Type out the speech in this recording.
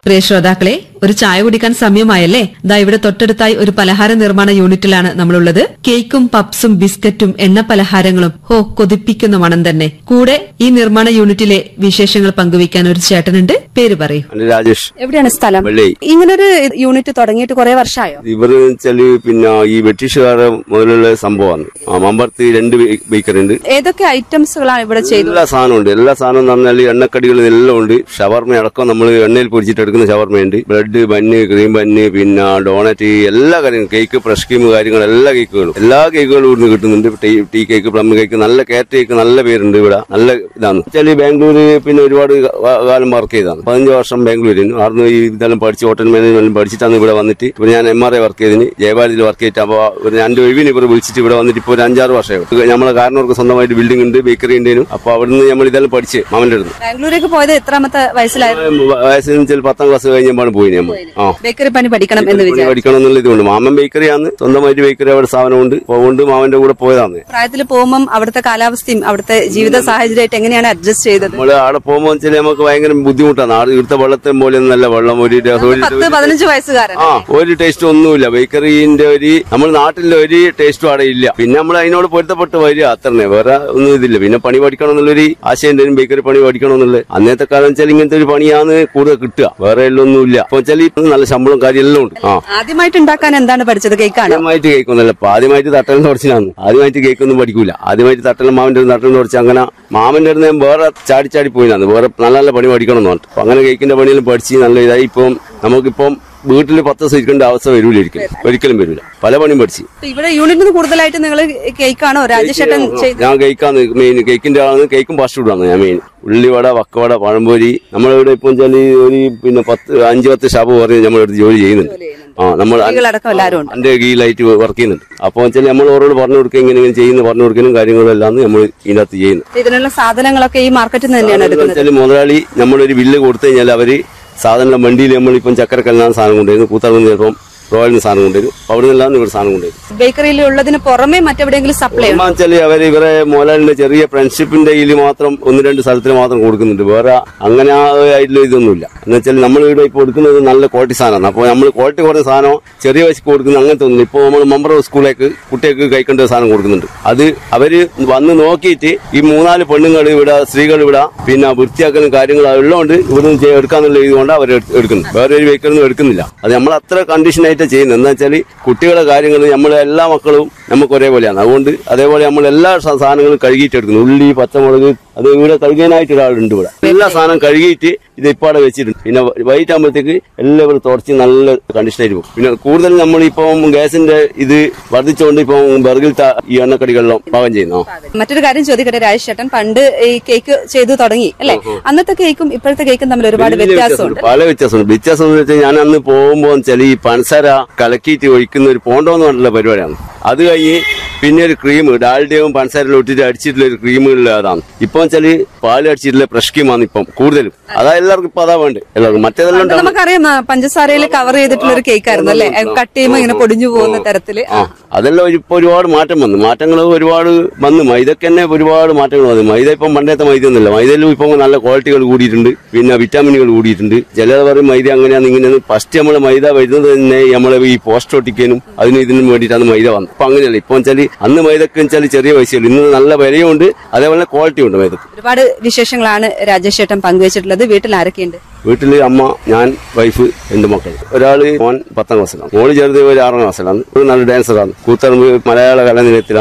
പ്രിയ ശ്രോതാക്കളെ ഒരു ചായ കുടിക്കാൻ സമയമായല്ലേ ദാ ഇവിടെ തൊട്ടടുത്തായി ഒരു പലഹാര നിർമ്മാണ യൂണിറ്റിലാണ് നമ്മളുള്ളത് കേക്കും പപ്സും ബിസ്ക്കറ്റും എണ്ണ പലഹാരങ്ങളും ഹോ കൊതിപ്പിക്കുന്ന മണം തന്നെ കൂടെ ഈ നിർമ്മാണ യൂണിറ്റിലെ വിശേഷങ്ങൾ പങ്കുവയ്ക്കാൻ ഒരു ചേട്ടനുണ്ട് പേര് പറയൂ എന്റെ രാജേഷ് എവിടെയാണ് സ്ഥലം വെള്ളി ഇങ്ങനൊരു യൂണിറ്റ് തുടങ്ങിയിട്ട് കുറെ വർഷമായോ ഇവര് വെച്ചാല് പിന്നെ ഈ ബ്രിട്ടീഷുകാരെ മുതലുള്ള സംഭവമാണ് ആ മമ്പർത്ത് രണ്ട് ബേക്കറി ഉണ്ട് ഏതൊക്കെ ഐറ്റംസുകളാണ് ഇവിടെ ചെയ്തത് എല്ലാ സാധനവും ഉണ്ട് എല്ലാ സാധനവും എന്ന് പറഞ്ഞാൽ എണ്ണക്കടികൾ എല്ലാം ഉണ്ട് ഷവർമ അടക്കം നമ്മൾ എണ്ണയിൽ പൊരിച്ചിട്ട് എടുക്കുന്ന ഷവർമയുണ്ട് ബ്രെഡ് ബന്ന് ക്രീം ബന്ന് പിന്നെ ഡോണറ്റ് എല്ലാ കാര്യങ്ങളും കേക്ക് ഫ്രഷ് ക്രീം കാര്യങ്ങൾ എല്ലാ കേക്കുകളും എല്ലാ കേക്കുകളും ഇവിടുന്ന് കിട്ടുന്നുണ്ട് tea tea cake plum cake നല്ല കേറ്റ് കേക്ക് നല്ല പേരുണ്ട് ഇവിടെ നല്ല ഇതാണ് വെച്ചാൽ ബാംഗ്ലൂര് പിന്നെ ഒരുപാട് കാ- കാലം വർക്ക് ചെയ്താണ് പതിനഞ്ച് വർഷം ബാംഗ്ലൂരിന് അവിടുന്ന് ഈ ഇതെല്ലാം പഠിച്ച് ഹോട്ടൽ മാനേജ്മെന്റ് പഠിച്ചിട്ടാണ് ഇവിടെ വന്നിട്ട് ഇപ്പൊ ഞാൻ എം ആർ ഐ വർക്ക് ചെയ്തതിന് ജയപാലിൽ വർക്ക് ചെയ്തിട്ട് അപ്പോൾ ഒരു രണ്ട് ഒഴിവിന് ഇവർ വിളിച്ചിട്ട് ഇവിടെ വന്നിട്ട് ഇപ്പോൾ ഒരു അഞ്ചാറ് വർഷമായി നമ്മളെ കാരണവർക്ക് സ്വന്തമായിട്ട് ബിൽഡിംഗ് ഉണ്ട് ബേക്കറി ഉണ്ടേനും അപ്പൊ അവിടുന്ന് നമ്മൾ ഇതെല്ലാം പഠിച്ച് മാമന്റെ അടുത്ത് ബാംഗ്ലൂരേക്ക് പോയത് എത്രാമത്തെ വയസ്സിലായിരുന്നു വയസ്സിന് വെച്ചാൽ പത്താം ക്ലാസ് കഴിഞ്ഞപ്പോൾ പോയി നമ്മൾ ആ ബേക്കറി പണി പഠിക്കണം എന്ന് പണി വിചാരിച്ചു പഠിക്കണം എന്നുള്ള ഇതുകൊണ്ട് മാമൻ ബേക്കറിയാണ് സ്വന്തമായിട്ട് ബേക്കറി അവിടെ സ്ഥാപനമുണ്ട് അതുകൊണ്ട് മാമന്റെ കൂടെ പോയതാണ് പ്രായത്തിൽ പോകുമ്പോൾ അവിടുത്തെ കാലാവസ്ഥയും അവിടുത്തെ ജീവിത സാഹചര്യമായിട്ട് എങ്ങനെയാണ് അഡ്ജസ്റ്റ് ചെയ്തത് നമ്മള് അവിടെ പോകുമ്പോൾ വെച്ചാൽ നമുക്ക് ഭയങ്കര ബുദ്ധിമുട്ടാണ് ആടെ ഇവിടുത്തെ വെള്ളത്തെ പോലെ നല്ല വെള്ളം ഒരു ഒരു പത്ത് പതിനഞ്ച് വയസ്സുകാരൻ ആ ഒരു ടേസ്റ്റ് ഒന്നുമില്ല ബേക്കറിന്റെ ഒരു നമ്മൾ നാട്ടിലെ ഒരു ടേസ്റ്റും അവിടെ ഇല്ല പിന്നെ നമ്മൾ അതിനോട് പൊരുത്തപ്പെട്ട് വരിക അത്രന്നെ വേറെ ഒന്നും ഇതില്ല പിന്നെ പണി പഠിക്കണം എന്നുള്ളൊരു ആശയം ഉണ്ടായിരുന്നു ബേക്കറി പണി പഠിക്കണം എന്നുള്ളത് അന്നത്തെ കാലം വെച്ചാൽ ഇങ്ങനത്തെ ഒരു പണിയാണ് കൂടുതൽ കിട്ടുക വേറെ എല്ലാം ഒന്നുമില്ല അപ്പൊ വെച്ചാൽ ഇപ്പം നല്ല ശമ്പളം കാര്യം എല്ലാം ഉണ്ട് ആ ആദ്യമായിട്ട് ഉണ്ടാക്കാൻ എന്താണ് പഠിച്ചത് കേക്കാണ് ആദ്യമായിട്ട് കേൾക്കുന്നില്ല അപ്പൊ ആദ്യമായിട്ട് തട്ടലിന് കുറച്ചിനാണ് ആദ്യമായിട്ട് കേക്കൊന്നും പഠിക്കൂല ആദ്യമായിട്ട് തട്ടലും മാമന്റെ തട്ടലിന് കുറച്ച് അങ്ങനെ മാമന്റെ അടുത്ത് ഞാൻ വേറെ ചാടി ചാടി പോയിനാണ് വേറെ നല്ല നല്ല പണി പഠിക്കണം എന്ന് പറഞ്ഞിട്ട് അപ്പൊ അങ്ങനെ കേക്കിന്റെ പണിയെല്ലാം പഠിച്ച് നല്ല ഇതായി ഇപ്പം നമുക്കിപ്പം വീട്ടിൽ പത്ത് ദിവസം ഇരിക്കേണ്ട അവസ്ഥ വരൂല ഒരിക്കലും ഒരിക്കലും വരൂല പല പണിയും പഠിച്ച് ഇവിടെ യൂണിറ്റിൽ നിന്ന് കൂടുതലായിട്ട് നിങ്ങൾ കേക്കാണോ രാജേഷേട്ടൻ ചെയ്ത് ഞാൻ കേക്കാന്ന് മെയിൻ കേക്കിന്റെ ആളാണ് കേക്കും ഫാസ്റ്റ് ഫുഡാണ് ഞാൻ മെയിൻ ഉള്ളിവട വക്കവട പഴംപൊരി നമ്മളിവിടെ ഇപ്പം വെച്ചാൽ ഒരു പിന്നെ പത്ത് അഞ്ച് പത്ത് ഷാപ്പ് പറഞ്ഞ് നമ്മളെടുത്ത് ജോലി ചെയ്യുന്നുണ്ട് ആ നമ്മൾ സ്ത്രീകളടക്കം എല്ലാവരും ഉണ്ട് എന്റെ കീഴിലായിട്ട് വർക്ക് ചെയ്യുന്നുണ്ട് അപ്പോൾ വെച്ചാൽ നമ്മൾ ഓരോട് പറഞ്ഞു കൊടുക്കുക ഇങ്ങനെ ഇങ്ങനെ ചെയ്യുന്ന പറഞ്ഞു കൊടുക്കലും കാര്യങ്ങളും എല്ലാം നമ്മൾ ഇതിനകത്ത് ചെയ്യുന്നത് ഇതിനുള്ള സാധനങ്ങളൊക്കെ ഈ മാർക്കറ്റിൽ നിന്ന് തന്നെയാണ് എടുക്കുന്നത് വെച്ചാൽ മുതലാളി നമ്മളൊരു ബില്ല് കൊടുത്തു കഴിഞ്ഞാൽ അവര് സാധനം വണ്ടിയിൽ നമ്മളിപ്പം ചക്കരക്കല്ലാണ് സാധനം കൊണ്ടുവരുന്നു കൂത്താടുന്ന ചിലപ്പം റോയലിന് സാധനം കൊണ്ടുവരും അപ്പൊ അവിടെ നിന്നെല്ലാം ഇവിടെ സാധനം കൊണ്ടുവരും ബേക്കറിയിൽ ഉള്ളതിന് പുറമെ മറ്റെവിടെയെങ്കിലും സപ്ലൈ ഉണ്ടോ വെച്ചാൽ അവർ ഇവരെ മുതലാളിന്റെ ചെറിയ ഫ്രണ്ട്ഷിപ്പിന്റെ ഇതിൽ മാത്രം ഒന്ന് രണ്ട് സ്ഥലത്തിന് മാത്രം കൊടുക്കുന്നുണ്ട് വേറെ അങ്ങനെ ആയിട്ടുള്ള ഇതൊന്നുമില്ല എന്ന് വെച്ചാൽ നമ്മൾ ഇവിടെ ഇപ്പോൾ കൊടുക്കുന്നത് നല്ല ക്വാളിറ്റി സാധനമാണ് അപ്പോൾ നമ്മൾ ക്വാളിറ്റി കുറഞ്ഞ സാധനം ചെറിയ വയസ്സ് കൊടുക്കുന്ന അങ്ങനത്തെ ഒന്നും ഇപ്പോൾ നമ്മൾ മമ്പറ സ്കൂളിലേക്ക് കുട്ടികൾക്ക് കഴിക്കേണ്ട സാധനം കൊടുക്കുന്നുണ്ട് അത് അവര് വന്ന് നോക്കിയിട്ട് ഈ മൂന്നാല് പെണ്ണുങ്ങൾ ഇവിടെ സ്ത്രീകൾ ഇവിടെ പിന്നെ വൃത്തിയാക്കലും കാര്യങ്ങളും ഉള്ളതുകൊണ്ട് ഇവിടുന്ന് ചെയ്യ- എടുക്കാന്നുള്ള ഇതുകൊണ്ട് അവർ എടുക്കുന്നു വേറെ ഒരു വെഹിക്കിളൊന്നും എടുക്കുന്നില്ല അത് നമ്മൾ അത്ര കണ്ടീഷനായിട്ട് ചെയ്യുന്നത് എന്താ വെച്ചാൽ കുട്ടികളുടെ കാര്യങ്ങൾ നമ്മളെ എല്ലാ മക്കളും നമുക്ക് ഒരേപോലെയാണ് അതുകൊണ്ട് അതേപോലെ നമ്മൾ എല്ലാ സ- സാധനങ്ങളും കഴുകിയിട്ട് എടുക്കുന്നു ഉള്ളി പച്ചമുളക് അത് ഇവിടെ കഴുകാനായിട്ട് ഒരാളുണ്ട് ഇവിടെ എല്ലാ സാധനം കഴുകിയിട്ട് ഇത് ഇപ്പാടെ വെച്ചിട്ടുണ്ട് പിന്നെ വൈകിട്ട് ആകുമ്പോഴത്തേക്ക് എല്ലാവരും തുടച്ച് നല്ല കണ്ടീഷനായിട്ട് പോകും പിന്നെ കൂടുതൽ നമ്മളിപ്പം ഗ്യാസിന്റെ ഇത് വർദ്ധിച്ചുകൊണ്ട് ഇപ്പം ബർഗിൽ ഈ എണ്ണക്കടികളിലും പാകം ചെയ്യുന്നു മറ്റൊരു കാര്യം ചോദിക്കട്ടെ രാജേഷ് ചേട്ടൻ പണ്ട് ഈ കേക്ക് ചെയ്തു തുടങ്ങി അല്ലെ അന്നത്തെ കേക്കും ഇപ്പോഴത്തെ കേക്കും തമ്മിൽ ഒരുപാട് വലിയ വ്യത്യാസമുണ്ട് പല വ്യത്യാസമുണ്ട് വ്യത്യാസം എന്ന് വെച്ചാൽ ഞാൻ അന്ന് പോകുമ്പോൾ വെച്ചാൽ ഈ പഞ്ചസാര കലക്കിയിട്ട് ഒഴിക്കുന്ന ഒരു പോണ്ടോ എന്ന് പറഞ്ഞിട്ടുള്ള പരിപാടിയാണ് അത് കഴിഞ്ഞ് പിന്നെ ഒരു ക്രീം ഡാൽഡയും പഞ്ചസാരയിലും ഇട്ടിട്ട് അടിച്ചിട്ടുള്ള ഒരു ക്രീം അതാണ് ഇപ്പൊ വെച്ചാല് പാല് അടിച്ചിട്ടുള്ള ഫ്രഷ് ക്രീമാണ് ഇപ്പം കൂടുതലും അതാ എല്ലാവർക്കും ഇപ്പൊ അതാ വേണ്ടത് എല്ലാവർക്കും മറ്റേതെല്ലാം പണ്ട് ഉണ്ടാവും. നമുക്കറിയാം ആ, പഞ്ചസാരയിൽ കവർ ചെയ്തിട്ടുള്ള ഒരു കേക്ക് ആയിരുന്നു അല്ലെ കട്ട് ചെയ്യുമ്പോൾ ഇങ്ങനെ പൊടിഞ്ഞു പോകുന്ന തരത്തില് ആ അതെല്ലാം ഒരു- ഇപ്പൊ ഒരുപാട് മാറ്റം വന്നു മാറ്റങ്ങൾ ഒരുപാട് വന്നു മൈദക്ക് തന്നെ ഒരുപാട് മാറ്റങ്ങൾ വന്നു മൈദ ഇപ്പം പണ്ടത്തെ മൈദ ഒന്നുമില്ല മൈദയിലും ഇപ്പം നല്ല ക്വാളിറ്റികൾ കൂടിയിട്ടുണ്ട് പിന്നെ വിറ്റാമിനുകൾ കൂടിയിട്ടുണ്ട് ചിലർ പറയും മൈദ അങ്ങനെയാണ് ഇങ്ങനെയാണ് ഫസ്റ്റ് നമ്മളെ മൈദ വരുന്നത് തന്നെ നമ്മളെ ഈ പോസ്റ്റ് ഒട്ടിക്കാനും അതിനും ഇതിനും വേണ്ടിയിട്ടാണ് മൈദ വന്നത് ഇപ്പൊ അങ്ങനെയല്ല ഇപ്പൊ വെച്ചാൽ അന്ന് മൈദക്ക് വെച്ചാൽ ചെറിയ പൈസയുള്ളൂ ഇന്ന് നല്ല വിലയുണ്ട് അതേപോലെ ക്വാളിറ്റി ഉണ്ട് മൈദക്ക് ഒരുപാട് വിശേഷങ്ങളാണ് രാജേഷ് ചേട്ടൻ പങ്കുവച്ചിട്ടുള്ളത് വീട്ടിൽ ആരൊക്കെയുണ്ട് വീട്ടില് അമ്മ ഞാൻ വൈഫ് രണ്ട് മക്കൾ ഒരാള് മോൻ പത്താം ക്ലാസ്സിലാണ് മോള് ചെറുത് ഒരു ആറാം ക്ലാസ്സിലാണ് ഒരു നല്ല ഡാൻസറാണ് കൂത്തറമ്പ് മലയാള കലാനിലയത്തിലാണ്